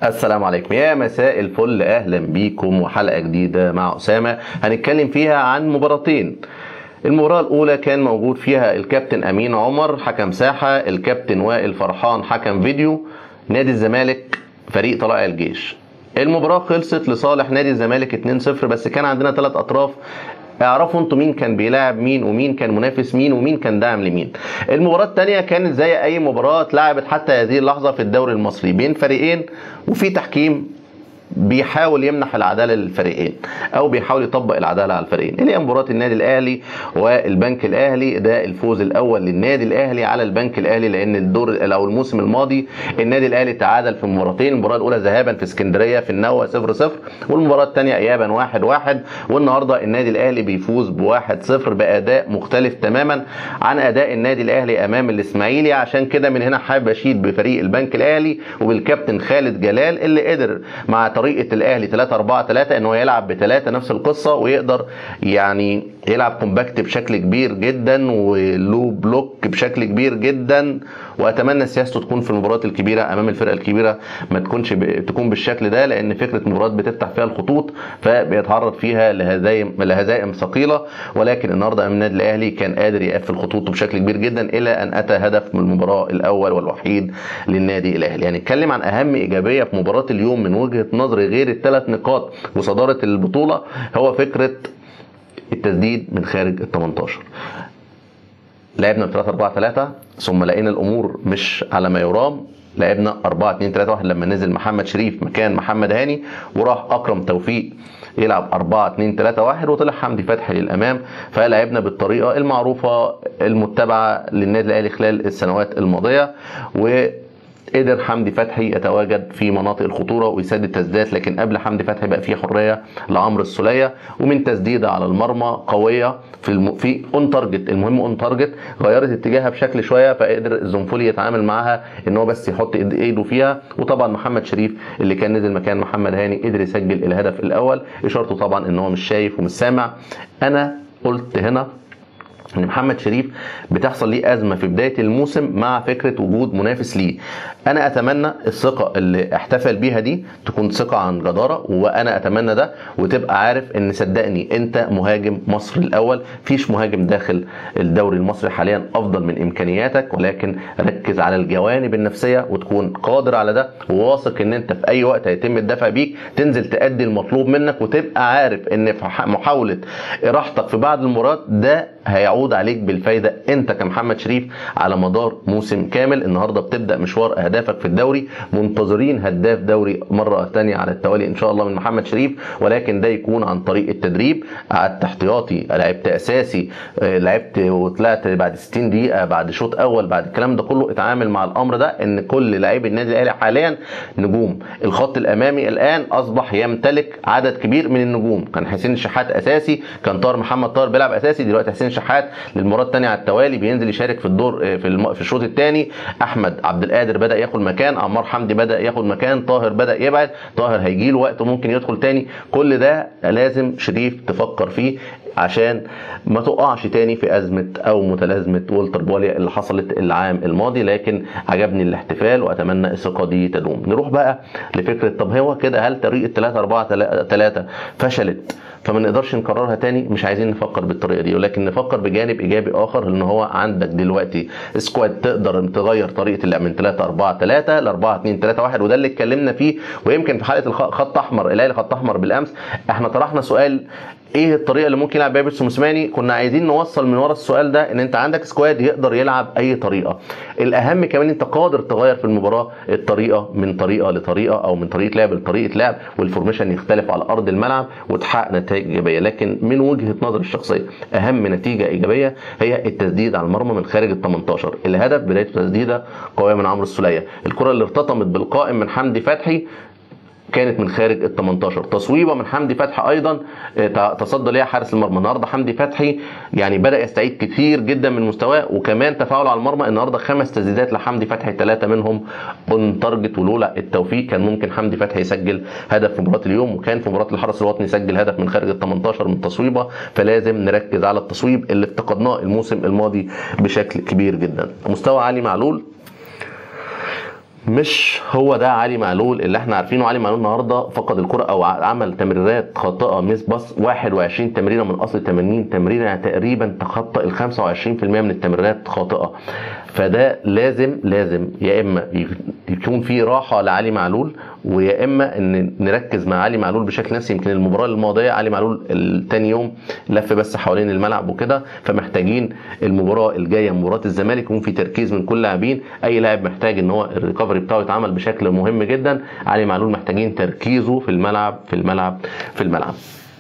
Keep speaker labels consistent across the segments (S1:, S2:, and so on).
S1: السلام عليكم يا مساء الفل اهلا بيكم وحلقه جديده مع اسامه هنتكلم فيها عن مباراتين المباراة الأولى كان موجود فيها الكابتن أمين عمر حكم ساحة الكابتن وائل فرحان حكم فيديو نادي الزمالك فريق طلائع الجيش المباراة خلصت لصالح نادي الزمالك 2-0 بس كان عندنا ثلاث أطراف اعرفوا انتوا مين كان بيلاعب مين ومين كان منافس مين ومين كان داعم لمين المباراة الثانية كانت زي أي مباراة اتلعبت حتى هذه اللحظة في الدوري المصري بين فريقين وفي تحكيم بيحاول يمنح العداله للفريقين او بيحاول يطبق العداله على الفريقين اللي هي مباراه النادي الاهلي والبنك الاهلي ده الفوز الاول للنادي الاهلي على البنك الاهلي لان الدور او الموسم الماضي النادي الاهلي تعادل في مباراتين المباراه الاولى ذهابا في اسكندريه في النوى 0 0 والمباراه الثانيه ايابا 1 1 والنهارده النادي الاهلي بيفوز ب 1 0 باداء مختلف تماما عن اداء النادي الاهلي امام الاسماعيلي عشان كده من هنا حابب اشيد بفريق البنك الاهلي وبالكابتن خالد جلال اللي قدر مع طريقه الاهلي 3 4 3 ان هو يلعب بثلاثه نفس القصه ويقدر يعني يلعب كومباكت بشكل كبير جدا ولو بلوك بشكل كبير جدا واتمنى سياسته تكون في المباريات الكبيره امام الفرقه الكبيره ما تكونش ب... تكون بالشكل ده لان فكره مباريات بتفتح فيها الخطوط فبيتعرض فيها لهزايم لهزائم ثقيله ولكن النهارده امام النادي الاهلي كان قادر يقفل خطوطه بشكل كبير جدا الى ان اتى هدف من المباراه الاول والوحيد للنادي الاهلي يعني نتكلم عن اهم ايجابيه في مباراه اليوم من وجهه نظري غير الثلاث نقاط وصداره البطوله هو فكره التسديد من خارج ال 18 لعبنا ب 3 4 3 ثم لقينا الامور مش على ما يرام لعبنا 4 2 3 1 لما نزل محمد شريف مكان محمد هاني وراح اكرم توفيق يلعب 4 2 3 1 وطلع حمدي فتحي للامام فلعبنا بالطريقه المعروفه المتبعه للنادي الاهلي خلال السنوات الماضيه و قدر حمدي فتحي يتواجد في مناطق الخطوره ويسدد تسديدات لكن قبل حمدي فتحي بقى في حريه لعمرو السوليه ومن تسديده على المرمى قويه في الم... في اون تارجت المهم اون تارجت غيرت اتجاهها بشكل شويه فقدر الزنفولي يتعامل معاها ان هو بس يحط ايده فيها وطبعا محمد شريف اللي كان نزل مكان محمد هاني قدر يسجل الهدف الاول اشارته طبعا ان هو مش شايف ومش سامع انا قلت هنا ان محمد شريف بتحصل ليه ازمه في بدايه الموسم مع فكره وجود منافس ليه انا اتمنى الثقه اللي احتفل بيها دي تكون ثقه عن جداره وانا اتمنى ده وتبقى عارف ان صدقني انت مهاجم مصر الاول فيش مهاجم داخل الدوري المصري حاليا افضل من امكانياتك ولكن ركز على الجوانب النفسيه وتكون قادر على ده وواثق ان انت في اي وقت هيتم الدفع بيك تنزل تأدي المطلوب منك وتبقى عارف ان في محاوله راحتك في بعض المباريات ده هيعود عليك بالفايده انت كمحمد شريف على مدار موسم كامل النهارده بتبدا مشوار اهدافك في الدوري منتظرين هداف دوري مره ثانيه على التوالي ان شاء الله من محمد شريف ولكن ده يكون عن طريق التدريب قعدت احتياطي لعبت اساسي لعبت وطلعت بعد 60 دقيقه بعد شوط اول بعد الكلام ده كله اتعامل مع الامر ده ان كل لعيب النادي الاهلي حاليا نجوم الخط الامامي الان اصبح يمتلك عدد كبير من النجوم كان حسين الشحات اساسي كان طاهر محمد طاهر بيلعب اساسي دلوقتي حسين شحات للمرات الثانيه على التوالي بينزل يشارك في الدور في الم... في الشوط الثاني احمد عبد القادر بدا ياخد مكان عمار حمدي بدا ياخد مكان طاهر بدا يبعد طاهر هيجي له وقت ممكن يدخل تاني كل ده لازم شريف تفكر فيه عشان ما تقعش تاني في ازمه او متلازمه والتر بوليا اللي حصلت العام الماضي لكن عجبني الاحتفال واتمنى الثقه دي تدوم نروح بقى لفكره طب هو كده هل طريقه 3 4 3 فشلت فما نقدرش نكررها تاني مش عايزين نفكر بالطريقه دي ولكن نفكر بجانب ايجابي اخر ان هو عندك دلوقتي سكواد تقدر تغير طريقه اللعب من 3 4 3 ل 4 2 3 1 وده اللي اتكلمنا فيه ويمكن في حلقه الخط احمر الاهلي خط احمر بالامس احنا طرحنا سؤال ايه الطريقه اللي ممكن يلعب بيها بيتسو موسيماني كنا عايزين نوصل من ورا السؤال ده ان انت عندك سكواد يقدر يلعب اي طريقه الاهم كمان انت قادر تغير في المباراه الطريقه من طريقه لطريقه او من طريقه لعب لطريقه لعب والفورميشن يختلف على ارض الملعب وتحقق نتائج ايجابيه لكن من وجهه نظري الشخصيه اهم نتيجه ايجابيه هي التسديد على المرمى من خارج ال 18 الهدف بدايه تسديده قويه من عمرو السوليه الكره اللي ارتطمت بالقائم من حمدي فتحي كانت من خارج ال 18 تصويبه من حمدي فتحي ايضا تصدى ليها حارس المرمى النهارده حمدي فتحي يعني بدا يستعيد كتير جدا من مستواه وكمان تفاعله على المرمى النهارده خمس تسديدات لحمدي فتحي ثلاثه منهم اون تارجت ولولا التوفيق كان ممكن حمدي فتحي يسجل هدف في مباراه اليوم وكان في مباراه الحرس الوطني يسجل هدف من خارج ال 18 من تصويبه فلازم نركز على التصويب اللي افتقدناه الموسم الماضي بشكل كبير جدا مستوى علي معلول مش هو ده علي معلول اللي احنا عارفينه علي معلول النهارده فقد الكره او عمل تمريرات خاطئه مس باص 21 تمريره من اصل 80 تمريره يعني تقريبا تخطى ال 25% من التمريرات خاطئه فده لازم لازم يا اما يكون في راحه لعلي معلول ويا اما ان نركز مع علي معلول بشكل نفسي يمكن المباراه الماضيه علي معلول الثاني يوم لف بس حوالين الملعب وكده فمحتاجين المباراه الجايه مباراه الزمالك يكون في تركيز من كل لاعبين اي لاعب محتاج ان هو الريكفري بتاعه يتعمل بشكل مهم جدا علي معلول محتاجين تركيزه في الملعب في الملعب في الملعب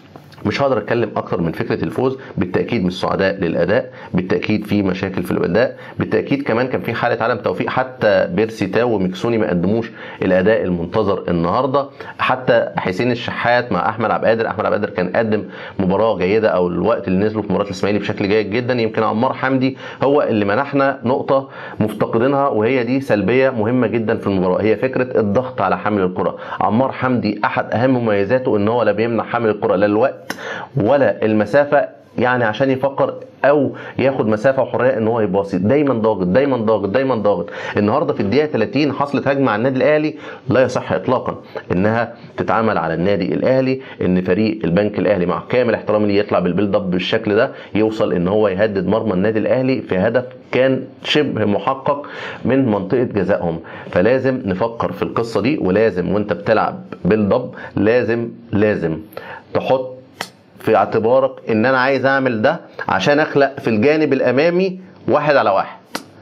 S1: مش هقدر اتكلم اكتر من فكره الفوز بالتاكيد مش سعداء للاداء بالتاكيد في مشاكل في الاداء بالتاكيد كمان كان في حاله عدم توفيق حتى بيرسي تاو وميكسوني ما قدموش الاداء المنتظر النهارده حتى حسين الشحات مع احمد عبد القادر احمد عبد القادر كان قدم مباراه جيده او الوقت اللي نزلوا في مباراه الاسماعيلي بشكل جيد جدا يمكن عمار حمدي هو اللي منحنا نقطه مفتقدينها وهي دي سلبيه مهمه جدا في المباراه هي فكره الضغط على حامل الكره عمار حمدي احد اهم مميزاته ان هو لا بيمنع حامل الكره لا الوقت ولا المسافه يعني عشان يفكر او ياخد مسافه وحريه ان هو يباصي دايما ضاغط دايما ضاغط دايما ضاغط النهارده في الدقيقه 30 حصلت هجمه على النادي الاهلي لا يصح اطلاقا انها تتعمل على النادي الاهلي ان فريق البنك الاهلي مع كامل احترامي ليه يطلع بالبيلد اب بالشكل ده يوصل ان هو يهدد مرمى النادي الاهلي في هدف كان شبه محقق من منطقه جزائهم فلازم نفكر في القصه دي ولازم وانت بتلعب بيلد اب لازم لازم تحط في اعتبارك ان انا عايز اعمل ده عشان اخلق في الجانب الامامي واحد على واحد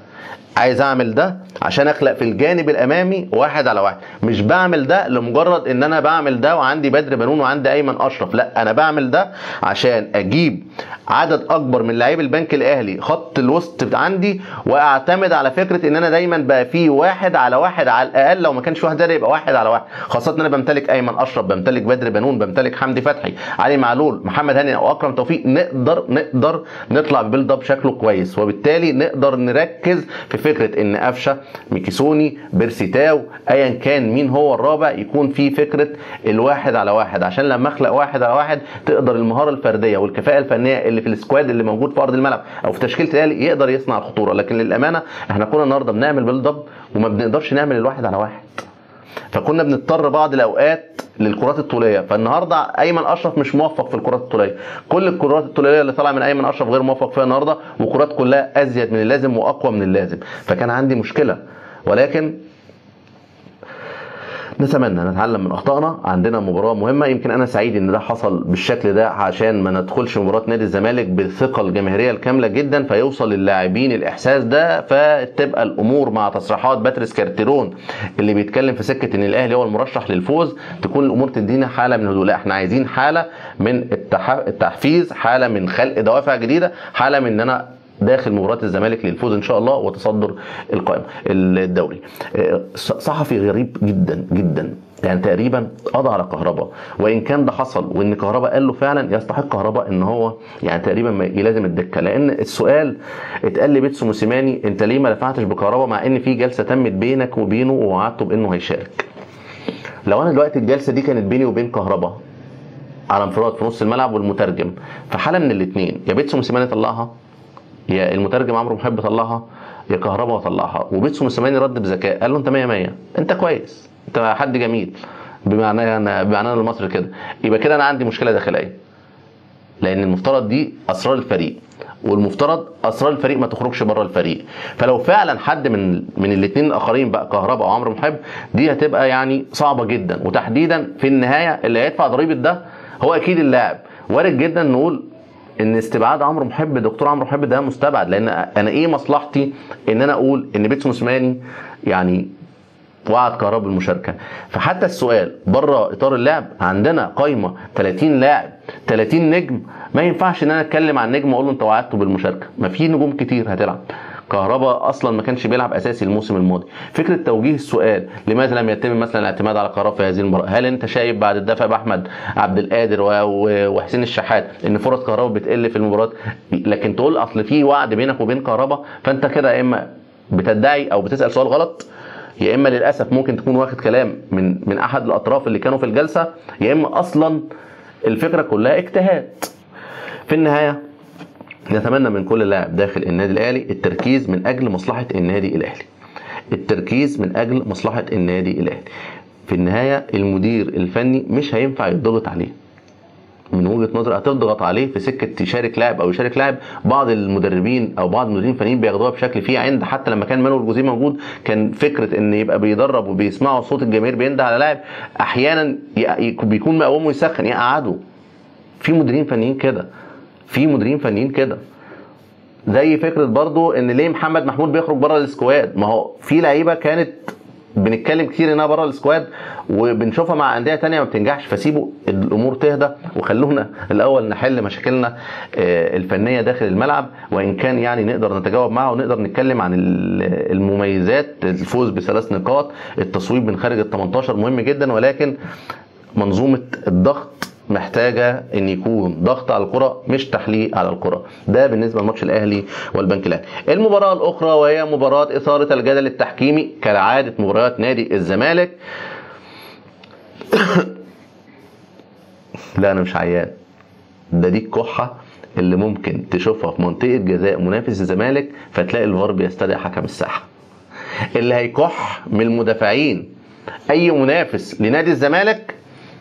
S1: عايز اعمل ده عشان اخلق في الجانب الامامي واحد على واحد مش بعمل ده لمجرد ان انا بعمل ده وعندي بدر بنون وعندي ايمن اشرف لا انا بعمل ده عشان اجيب عدد اكبر من لاعبي البنك الاهلي خط الوسط عندي واعتمد على فكره ان انا دايما بقى في واحد على واحد على الاقل لو ما كانش واحد زياده يبقى واحد على واحد خاصه ان انا بمتلك ايمن اشرف بمتلك بدر بنون بمتلك حمدي فتحي علي معلول محمد هاني او اكرم توفيق نقدر نقدر نطلع ببيلد اب شكله كويس وبالتالي نقدر نركز في فكره ان قفشه ميكيسوني بيرسيتاو ايا كان مين هو الرابع يكون في فكره الواحد على واحد عشان لما اخلق واحد على واحد تقدر المهاره الفرديه والكفاءه الفنيه اللي في السكواد اللي موجود في ارض الملعب او في تشكيله الاهلي يقدر يصنع الخطوره لكن للامانه احنا كنا النهارده بنعمل بيلد اب وما بنقدرش نعمل الواحد على واحد فكنا بنضطر بعض الاوقات للكرات الطوليه فالنهارده ايمن اشرف مش موفق في الكرات الطوليه كل الكرات الطوليه اللي طالعه من ايمن اشرف غير موفق فيها النهارده وكرات كلها ازيد من اللازم واقوى من اللازم فكان عندي مشكله ولكن نتمنى نتعلم من اخطائنا عندنا مباراه مهمه يمكن انا سعيد ان ده حصل بالشكل ده عشان ما ندخلش مباراه نادي الزمالك بالثقه الجماهيريه الكامله جدا فيوصل للاعبين الاحساس ده فتبقى الامور مع تصريحات باتريس كارتيرون اللي بيتكلم في سكه ان الاهلي هو المرشح للفوز تكون الامور تدينا حاله من الهدوء لا احنا عايزين حاله من التحفيز حاله من خلق دوافع جديده حاله من ان انا داخل مباراه الزمالك للفوز ان شاء الله وتصدر القائمه الدوري صحفي غريب جدا جدا يعني تقريبا قضى على كهربا وان كان ده حصل وان كهربا قال له فعلا يستحق كهربا ان هو يعني تقريبا يلازم الدكه لان السؤال اتقال لبيتسو موسيماني انت ليه ما دفعتش بكهربا مع ان في جلسه تمت بينك وبينه ووعدته بانه هيشارك لو انا دلوقتي الجلسه دي كانت بيني وبين كهربا على انفراد في نص الملعب والمترجم فحاله من الاثنين يا بيتسو موسيماني طلعها يا المترجم عمرو محب طلعها يا كهربا طلعها وبيتسو موسيماني رد بذكاء قال له انت 100 100 انت كويس انت حد جميل بمعنى انا بمعنى المصري كده يبقى كده انا عندي مشكله داخليه لان المفترض دي اسرار الفريق والمفترض اسرار الفريق ما تخرجش بره الفريق فلو فعلا حد من من الاثنين الاخرين بقى كهربا او عمرو محب دي هتبقى يعني صعبه جدا وتحديدا في النهايه اللي هيدفع ضريبه ده هو اكيد اللاعب وارد جدا نقول ان استبعاد عمرو محب دكتور عمرو محب ده مستبعد لان انا ايه مصلحتي ان انا اقول ان بيتسو موسيماني يعني وعد كهربا بالمشاركه فحتى السؤال بره اطار اللعب عندنا قايمه 30 لاعب 30 نجم ما ينفعش ان انا اتكلم عن نجم واقول له انت وعدته بالمشاركه ما في نجوم كتير هتلعب كهربا اصلا ما كانش بيلعب اساسي الموسم الماضي فكره توجيه السؤال لماذا لم يتم مثلا الاعتماد على كهربا في هذه المباراه هل انت شايف بعد الدفع باحمد عبد القادر وحسين الشحات ان فرص كهربا بتقل في المباراه لكن تقول اصل في وعد بينك وبين كهربا فانت كده يا اما بتدعي او بتسال سؤال غلط يا اما للاسف ممكن تكون واخد كلام من من احد الاطراف اللي كانوا في الجلسه يا اما اصلا الفكره كلها اجتهاد في النهايه نتمنى من كل لاعب داخل النادي الاهلي التركيز من اجل مصلحه النادي الاهلي التركيز من اجل مصلحه النادي الاهلي في النهايه المدير الفني مش هينفع يضغط عليه من وجهه نظري هتضغط عليه في سكه يشارك لاعب او يشارك لاعب بعض المدربين او بعض المديرين الفنيين بياخدوها بشكل فيه عند حتى لما كان مانويل جوزيه موجود كان فكره ان يبقى بيدرب وبيسمعوا صوت الجماهير بينده على لاعب احيانا ي- بيكون مقومه يسخن يقعده في مديرين فنيين كده في مديرين فنيين كده زي فكره برضو ان ليه محمد محمود بيخرج بره السكواد ما هو في لعيبه كانت بنتكلم كتير انها بره السكواد وبنشوفها مع انديه تانية ما بتنجحش فسيبوا الامور تهدى وخلونا الاول نحل مشاكلنا آه، الفنيه داخل الملعب وان كان يعني نقدر نتجاوب معها ونقدر نتكلم عن ال- المميزات الفوز بثلاث نقاط التصويب من خارج ال 18 مهم جدا ولكن منظومه الضغط محتاجه ان يكون ضغط على الكره مش تحليق على الكره ده بالنسبه لماتش الاهلي والبنك الاهلي المباراه الاخرى وهي مباراه اثاره الجدل التحكيمي كالعاده مباريات نادي الزمالك لا انا مش عيان ده دي الكحه اللي ممكن تشوفها في منطقه جزاء منافس الزمالك فتلاقي الفار بيستدعي حكم الساحه اللي هيكح من المدافعين اي منافس لنادي الزمالك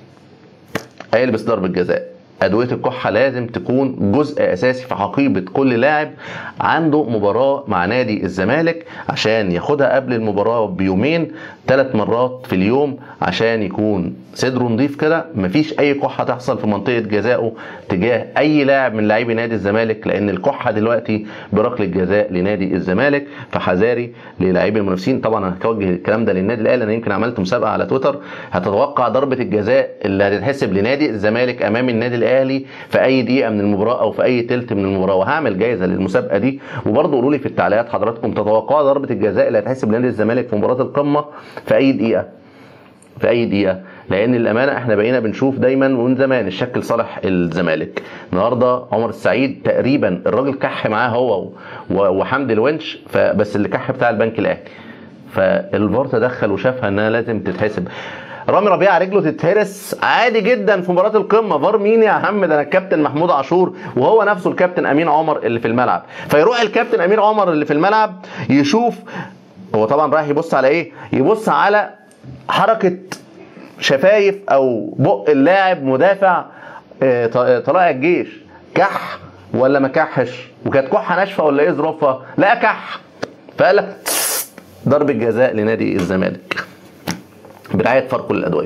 S1: هيلبس ضربة جزاء أدوية الكحة لازم تكون جزء أساسي في حقيبة كل لاعب عنده مباراة مع نادي الزمالك عشان ياخدها قبل المباراة بيومين ثلاث مرات في اليوم عشان يكون صدره نضيف كده مفيش أي كحة تحصل في منطقة جزائه تجاه أي لاعب من لاعبي نادي الزمالك لأن الكحة دلوقتي بركلة جزاء لنادي الزمالك فحذاري للاعبي المنافسين طبعا أنا هوجه الكلام ده للنادي الأهلي أنا يمكن عملت مسابقة على تويتر هتتوقع ضربة الجزاء اللي هتتحسب لنادي الزمالك أمام النادي الأهلي في أي دقيقة من المباراة أو في أي تلت من المباراة وهعمل جايزة للمسابقة دي وبرضه قولوا لي في التعليقات حضراتكم تتوقعوا ضربة الجزاء اللي هتحسب لنادي الزمالك في مباراة القمة في أي دقيقة في اي دقيقه لان الامانه احنا بقينا بنشوف دايما ومن زمان الشك لصالح الزمالك النهارده عمر السعيد تقريبا الراجل كح معاه هو و- وحمدي الونش فبس اللي كح بتاع البنك الاهلي فالفار تدخل وشافها انها لازم تتحسب رامي ربيعه رجله تتهرس عادي جدا في مباراه القمه فار مين يا عم ده انا الكابتن محمود عاشور وهو نفسه الكابتن امين عمر اللي في الملعب فيروح الكابتن امين عمر اللي في الملعب يشوف هو طبعا رايح يبص على ايه يبص على حركه شفايف او بق اللاعب مدافع آه، ط- طلائع الجيش كح ولا ما كحش وكانت كحه ناشفه ولا ايه ظروفها لا كح فقال لك ضربه جزاء لنادي الزمالك برعايه فرق الادويه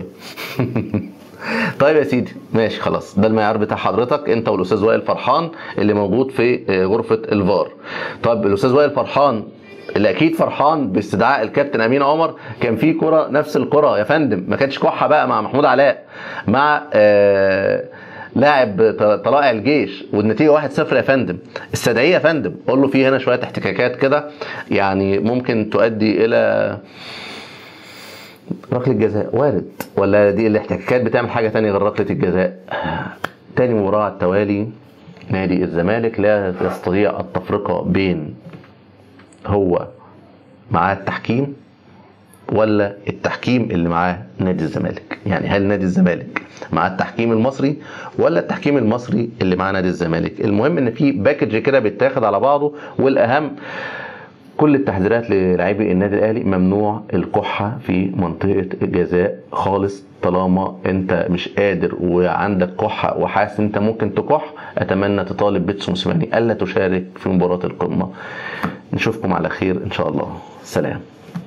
S1: طيب يا سيدي ماشي خلاص ده المعيار بتاع حضرتك انت والاستاذ وائل فرحان اللي موجود في آه، غرفه الفار طيب الاستاذ وائل فرحان اللي اكيد فرحان باستدعاء الكابتن امين عمر كان في كره نفس الكره يا فندم ما كانتش كحه بقى مع محمود علاء مع آه لاعب ط- طلائع الجيش والنتيجه 1-0 يا فندم استدعيه يا فندم قول له في هنا شويه احتكاكات كده يعني ممكن تؤدي الى ركله جزاء وارد ولا دي الاحتكاكات بتعمل حاجه تانية غير ركله الجزاء تاني مباراه على التوالي نادي الزمالك لا يستطيع التفرقه بين هو معاه التحكيم ولا التحكيم اللي معاه نادي الزمالك يعني هل نادي الزمالك مع التحكيم المصري ولا التحكيم المصري اللي مع نادي الزمالك المهم ان في باكج كده بيتاخد على بعضه والاهم كل التحذيرات للاعبي النادي الاهلي ممنوع الكحه في منطقه الجزاء خالص طالما انت مش قادر وعندك كحه وحاسس انت ممكن تكح اتمنى تطالب بيتسو موسيماني الا تشارك في مباراه القمه نشوفكم على خير ان شاء الله سلام